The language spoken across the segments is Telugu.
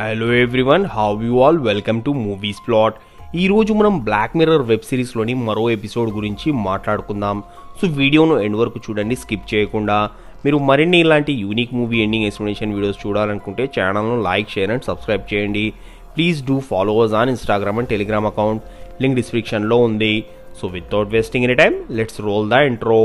Hello everyone how you all welcome to movies plot ఈ రోజు మనం బ్లాక్ మిర్రర్ వెబ్ సిరీస్లోని మరో ఎపిసోడ్ గురించి మాట్లాడుకుందాం సో వీడియోను ఎండ్ వరకు చూడండి స్కిప్ చేయకుండా మీరు మరిన్ని ఇలాంటి unique movie ending explanation videos చూడాలనుకుంటే ఛానల్ను లైక్ షేర్ అండ్ సబ్స్క్రైబ్ చేయండి please do follow us on Instagram and Telegram account link డిస్క్రిప్షన్లో ఉంది so without wasting any time let's roll the intro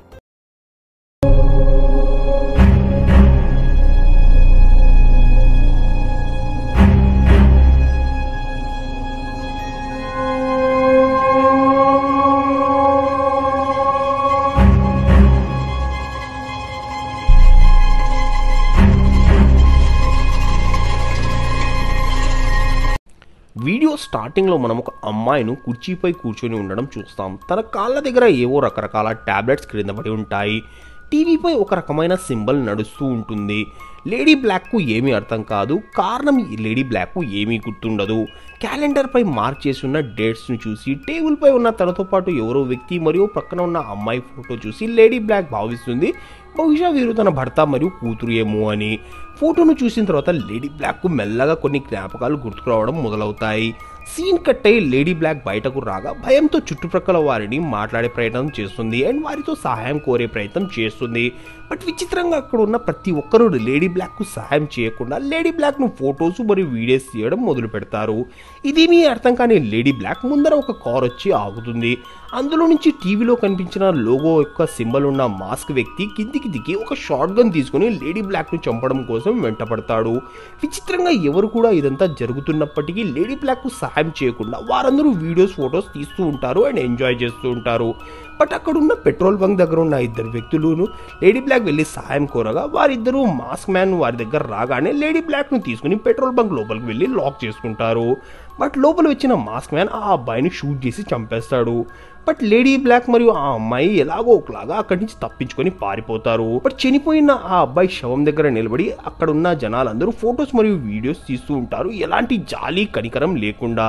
video స్టార్టింగ్లో మనం ఒక అమ్మాయిను కుర్చీపై కూర్చొని ఉండడం చూస్తాం తన కాళ్ళ దగ్గర ఏవో రకరకాల టాబ్లెట్స్ క్రింద పడి ఉంటాయి టీవీపై ఒక రకమైన సింబల్ నడుస్తూ ఉంటుంది లేడీ బ్లాక్కు ఏమీ అర్థం కాదు కారణం ఈ లేడీ బ్లాక్కు ఏమీ గుర్తుండదు క్యాలెండర్పై మార్క్ చేసి ఉన్న డేట్స్ను చూసి టేబుల్పై ఉన్న తనతో పాటు ఎవరో వ్యక్తి మరియు పక్కన ఉన్న అమ్మాయి ఫోటో చూసి లేడీ బ్లాక్ భావిస్తుంది బహుశా వీరు తన భర్త మరియు కూతురు ఏమో అని ఫోటోను చూసిన తర్వాత లేడీ బ్లాక్కు మెల్లగా కొన్ని జ్ఞాపకాలు గుర్తుకు రావడం మొదలవుతాయి సీన్ కట్ అయి లేడీ బ్లాక్ బయటకు రాగా భయంతో చుట్టుప్రక్కల వారిని మాట్లాడే ప్రయత్నం చేస్తుంది అండ్ వారితో సహాయం కోరే ప్రయత్నం చేస్తుంది బట్ విచిత్రంగా అక్కడ ఉన్న ప్రతి ఒక్కరూ లేడీ బ్లాక్కు సహాయం చేయకుండా లేడీ బ్లాక్ను ఫొటోస్ మరియు వీడియోస్ తీయడం మొదలు పెడతారు ఇదేమీ అర్థం కాని లేడీ బ్లాక్ ముందర ఒక కార్ వచ్చి ఆగుతుంది అందులో నుంచి టీవీలో కనిపించిన లోగో యొక్క సింబల్ ఉన్న మాస్క్ వ్యక్తి కిందికి దిగి ఒక షార్ట్ గన్ తీసుకుని లేడీ బ్లాక్ను చంపడం కోసం వెంటపడతాడు విచిత్రంగా ఎవరు కూడా ఇదంతా జరుగుతున్నప్పటికీ లేడీ బ్లాక్కు సహాయం చేయకుండా వారందరూ వీడియోస్ ఫొటోస్ తీస్తూ ఉంటారు అండ్ ఎంజాయ్ చేస్తూ ఉంటారు బట్ అక్కడ ఉన్న పెట్రోల్ బంక్ దగ్గర ఉన్న ఇద్దరు వ్యక్తులను లేడీ బ్లాక్ వెళ్ళి సహాయం కోరగా వారిద్దరూ మాస్క్ మ్యాన్ వారి దగ్గర రాగానే లేడీ బ్లాక్ను తీసుకుని పెట్రోల్ బంక్ లోపలికి వెళ్ళి లాక్ చేసుకుంటారు బట్ లోపల వచ్చిన మాస్క్ మ్యాన్ ఆ అబ్బాయిని షూట్ చేసి చంపేస్తాడు బట్ లేడీ బ్లాక్ మరియు ఆ అమ్మాయి ఎలాగో ఒకలాగా అక్కడి నుంచి తప్పించుకొని పారిపోతారు బట్ చనిపోయిన ఆ అబ్బాయి శవం దగ్గర నిలబడి అక్కడ ఉన్న జనాలందరూ ఫొటోస్ మరియు వీడియోస్ తీస్తూ ఉంటారు ఎలాంటి జాలి కనికరం లేకుండా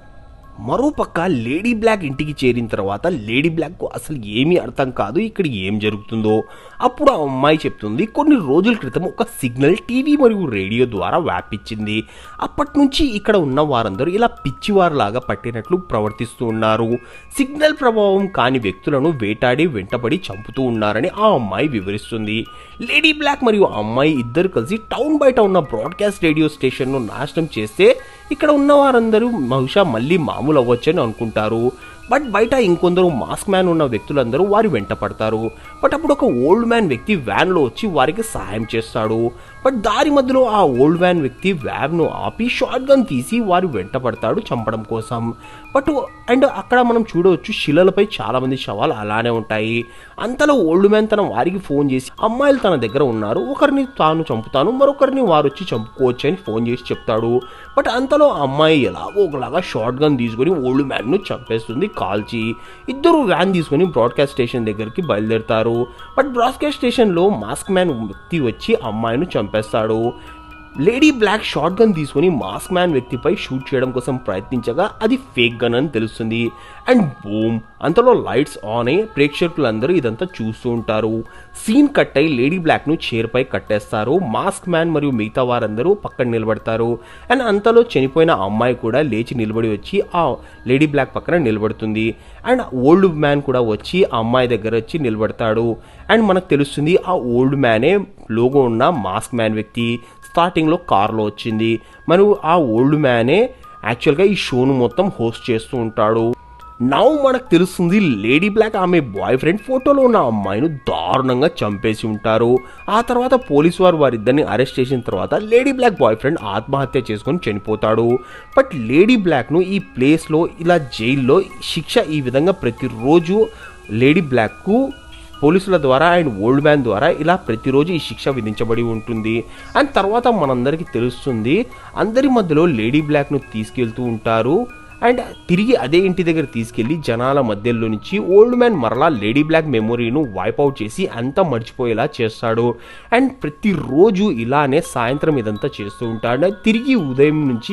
మరోపక్క లేడీ బ్లాక్ ఇంటికి చేరిన తర్వాత లేడీ బ్లాక్కు అసలు ఏమీ అర్థం కాదు ఇక్కడ ఏం జరుగుతుందో అప్పుడు ఆ అమ్మాయి చెప్తుంది కొన్ని రోజుల క్రితం ఒక సిగ్నల్ టీవీ మరియు రేడియో ద్వారా వ్యాపించింది అప్పటి నుంచి ఇక్కడ ఉన్న వారందరూ ఇలా పిచ్చివారిలాగా పట్టినట్లు ప్రవర్తిస్తూ ఉన్నారు సిగ్నల్ ప్రభావం కాని వ్యక్తులను వేటాడి వెంటబడి చంపుతూ ఉన్నారని ఆ అమ్మాయి వివరిస్తుంది లేడీ బ్లాక్ మరియు ఆ అమ్మాయి ఇద్దరు కలిసి టౌన్ బయట ఉన్న బ్రాడ్కాస్ట్ రేడియో స్టేషన్ను నాశనం చేస్తే ఇక్కడ ఉన్న వారందరూ బహుశా మళ్ళీ మామూలు అవ్వచ్చని అనుకుంటారు బట్ బయట ఇంకొందరు మాస్క్ మ్యాన్ ఉన్న వ్యక్తులందరూ వారి వెంట పడతారు బట్ అప్పుడు ఒక ఓల్డ్ మ్యాన్ వ్యక్తి వ్యాన్లో వచ్చి వారికి సహాయం చేస్తాడు బట్ దారి మధ్యలో ఆ ఓల్డ్ మ్యాన్ వ్యక్తి వ్యాన్ను ఆపి షార్ట్ గన్ తీసి వారి వెంట పడతాడు చంపడం కోసం బట్ అండ్ అక్కడ మనం చూడవచ్చు శిలలపై చాలా మంది శవాలు అలానే ఉంటాయి అంతలో ఓల్డ్ మ్యాన్ తన వారికి ఫోన్ చేసి అమ్మాయిలు తన దగ్గర ఉన్నారు ఒకరిని తాను చంపుతాను మరొకరిని వారు వచ్చి చంపుకోవచ్చు అని ఫోన్ చేసి చెప్తాడు బట్ అంతలో ఆ అమ్మాయి ఎలాగో ఒకలాగా షార్ట్ గన్ తీసుకొని ఓల్డ్ మ్యాన్ను చంపేస్తుంది కాల్చి ఇద్దరు వ్యాన్ తీసుకొని బ్రాడ్కాస్ట్ స్టేషన్ దగ్గరికి బయలుదేరుతారు బట్ బ్రాడ్కాస్ట్ స్టేషన్లో మాస్క్ మ్యాన్ వ్యక్తి వచ్చి అమ్మాయిను చంపేస్తాడు లేడీ బ్లాక్ షార్ట్ గన్ తీసుకొని మాస్క్ మ్యాన్ వ్యక్తిపై షూట్ చేయడం కోసం ప్రయత్నించగా అది ఫేక్ గన్ అని తెలుస్తుంది అండ్ బూమ్ అంతలో లైట్స్ ఆన్ అయ్యి ప్రేక్షకులందరూ ఇదంతా చూస్తూ ఉంటారు సీన్ కట్ అయి లేడీ బ్లాక్ను చైర్పై కట్టేస్తారు మాస్క్ మ్యాన్ మరియు మిగతా వారందరూ పక్కన నిలబడతారు అండ్ అంతలో చనిపోయిన అమ్మాయి కూడా లేచి నిలబడి వచ్చి ఆ లేడీ బ్లాక్ పక్కన నిలబడుతుంది అండ్ ఓల్డ్ మ్యాన్ కూడా వచ్చి ఆ అమ్మాయి దగ్గర వచ్చి నిలబడతాడు అండ్ మనకు తెలుస్తుంది ఆ ఓల్డ్ మ్యానే లోగో ఉన్న మాస్క్ మ్యాన్ వ్యక్తి స్టార్టింగ్లో కార్లో వచ్చింది మరియు ఆ ఓల్డ్ మ్యానే యాక్చువల్గా ఈ షోను మొత్తం హోస్ట్ చేస్తూ ఉంటాడు నౌ మనకు తెలుస్తుంది లేడీ బ్లాక్ ఆమె బాయ్ ఫ్రెండ్ ఫోటోలో ఉన్న అమ్మాయిను దారుణంగా చంపేసి ఉంటారు ఆ తర్వాత పోలీసు వారు వారిద్దరిని అరెస్ట్ చేసిన తర్వాత లేడీ బ్లాక్ బాయ్ ఫ్రెండ్ ఆత్మహత్య చేసుకొని చనిపోతాడు బట్ లేడీ బ్లాక్ను ఈ ప్లేస్లో ఇలా జైల్లో శిక్ష ఈ విధంగా ప్రతిరోజు లేడీ బ్లాక్కు పోలీసుల ద్వారా అండ్ ఓల్డ్ మ్యాన్ ద్వారా ఇలా ప్రతిరోజు ఈ శిక్ష విధించబడి ఉంటుంది అండ్ తర్వాత మనందరికీ తెలుస్తుంది అందరి మధ్యలో లేడీ బ్లాక్ను తీసుకెళ్తూ ఉంటారు అండ్ తిరిగి అదే ఇంటి దగ్గర తీసుకెళ్లి జనాల మధ్యలో నుంచి ఓల్డ్ మ్యాన్ మరలా లేడీ బ్లాక్ మెమొరీను వైప్ అవుట్ చేసి అంతా మర్చిపోయేలా చేస్తాడు అండ్ ప్రతిరోజు ఇలానే సాయంత్రం ఇదంతా చేస్తూ ఉంటాడు తిరిగి ఉదయం నుంచి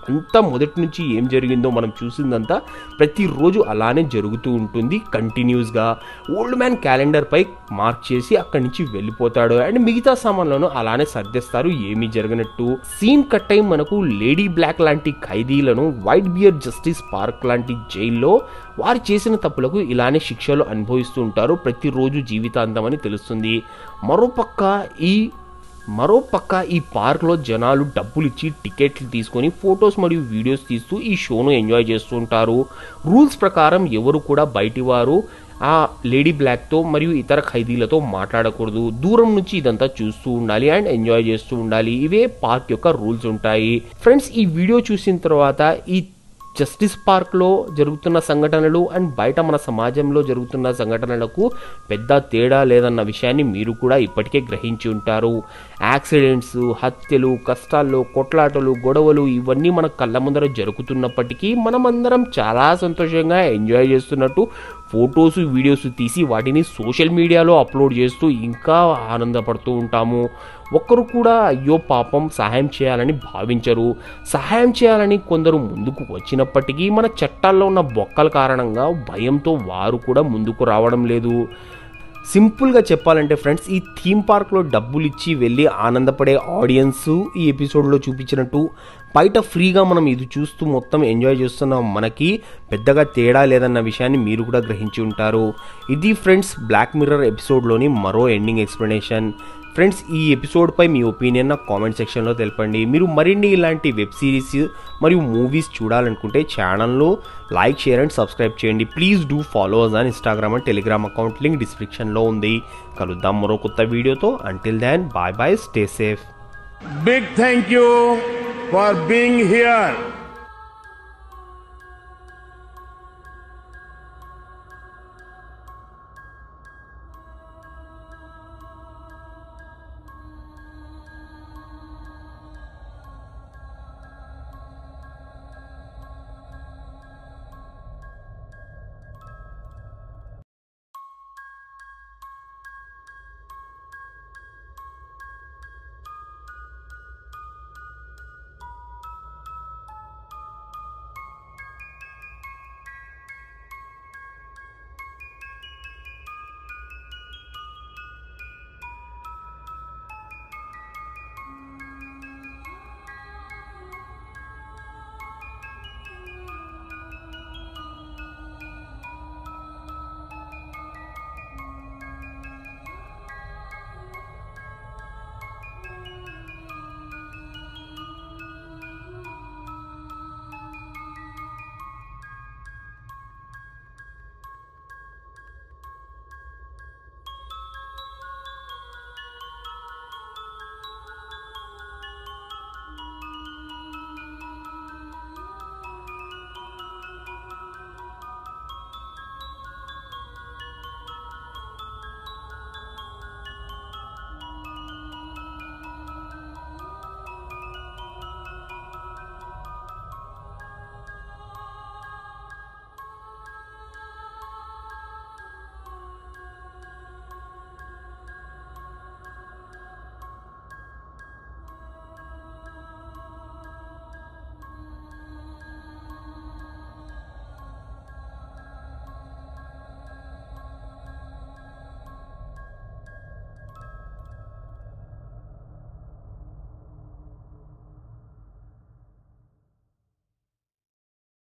అంతా మొదటి నుంచి ఏం జరిగిందో మనం చూసిందంతా ప్రతిరోజు అలానే జరుగుతూ ఉంటుంది కంటిన్యూస్గా ఓల్డ్ మ్యాన్ క్యాలెండర్పై మార్క్ చేసి అక్కడి నుంచి వెళ్ళిపోతాడు అండ్ మిగతా సామాన్లను అలానే సర్దేస్తారు ఏమీ జరగనట్టు సీన్ కట్ అయి మనకు లేడీ బ్లాక్ లాంటి ఖైదీలను వైట్ బియర్ జస్టిస్ పార్క్ లాంటి జైల్లో వారు చేసిన తప్పులకు ఇలానే శిక్షలు అనుభవిస్తూ ఉంటారు ప్రతిరోజు జీవితాంతం అని తెలుస్తుంది మరోపక్క ఈ మరో పక్క ఈ పార్క్లో జనాలు డబ్బులు ఇచ్చి టికెట్లు తీసుకొని ఫొటోస్ మరియు వీడియోస్ తీస్తూ ఈ షోను ఎంజాయ్ చేస్తూ ఉంటారు రూల్స్ ప్రకారం ఎవరు కూడా బయటి వారు ఆ లేడీ బ్లాక్తో మరియు ఇతర ఖైదీలతో మాట్లాడకూడదు దూరం నుంచి ఇదంతా చూస్తూ ఉండాలి అండ్ ఎంజాయ్ చేస్తూ ఉండాలి ఇవే పార్క్ యొక్క రూల్స్ ఉంటాయి ఫ్రెండ్స్ ఈ వీడియో చూసిన తర్వాత ఈ జస్టిస్ పార్క్లో జరుగుతున్న సంఘటనలు అండ్ బయట మన సమాజంలో జరుగుతున్న సంఘటనలకు పెద్ద తేడా లేదన్న విషయాన్ని మీరు కూడా ఇప్పటికే గ్రహించి ఉంటారు యాక్సిడెంట్స్ హత్యలు కష్టాల్లో కొట్లాటలు గొడవలు ఇవన్నీ మన కళ్ళ ముందర జరుగుతున్నప్పటికీ మనమందరం చాలా సంతోషంగా ఎంజాయ్ చేస్తున్నట్టు ఫొటోస్ వీడియోస్ తీసి వాటిని సోషల్ మీడియాలో అప్లోడ్ చేస్తూ ఇంకా ఆనందపడుతూ ఉంటాము ఒక్కరు కూడా అయ్యో పాపం సహాయం చేయాలని భావించరు సహాయం చేయాలని కొందరు ముందుకు వచ్చినప్పటికీ మన చట్టాల్లో ఉన్న బొక్కల కారణంగా భయంతో వారు కూడా ముందుకు రావడం లేదు సింపుల్గా చెప్పాలంటే ఫ్రెండ్స్ ఈ థీమ్ పార్క్లో డబ్బులు ఇచ్చి వెళ్ళి ఆనందపడే ఆడియన్స్ ఈ ఎపిసోడ్లో చూపించినట్టు బయట ఫ్రీగా మనం ఇది చూస్తూ మొత్తం ఎంజాయ్ చేస్తున్న మనకి పెద్దగా తేడా లేదన్న విషయాన్ని మీరు కూడా గ్రహించి ఉంటారు ఇది ఫ్రెండ్స్ బ్లాక్ మిర్రర్ ఎపిసోడ్లోని మరో ఎండింగ్ ఎక్స్ప్లెనేషన్ ఫ్రెండ్స్ ఈ ఎపిసోడ్పై మీ ఒపీనియన్ నాకు కామెంట్ సెక్షన్లో తెలపండి మీరు మరిన్ని ఇలాంటి వెబ్ సిరీస్ మరియు మూవీస్ చూడాలనుకుంటే ఛానల్ను లైక్ షేర్ అండ్ సబ్స్క్రైబ్ చేయండి please do follow us on Instagram and Telegram account link డిస్క్రిప్షన్లో ఉంది కలుద్దాం మరో కొత్త వీడియోతో until then bye bye stay safe Big thank you for being here.